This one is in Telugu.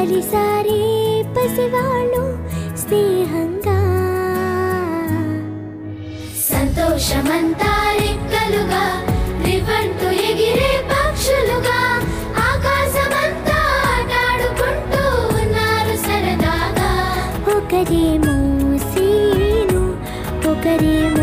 కలిసారి పసివాళ్ళు స్నేహంగా సంతోషమంతా రెక్కలుగా రివంటు ఎగిరే పక్షులుగా ఆకాశమంతా ఆటాడుకుంటూ ఉన్నారు సరదాగా ఒకరేమో సీను ఒకరేమో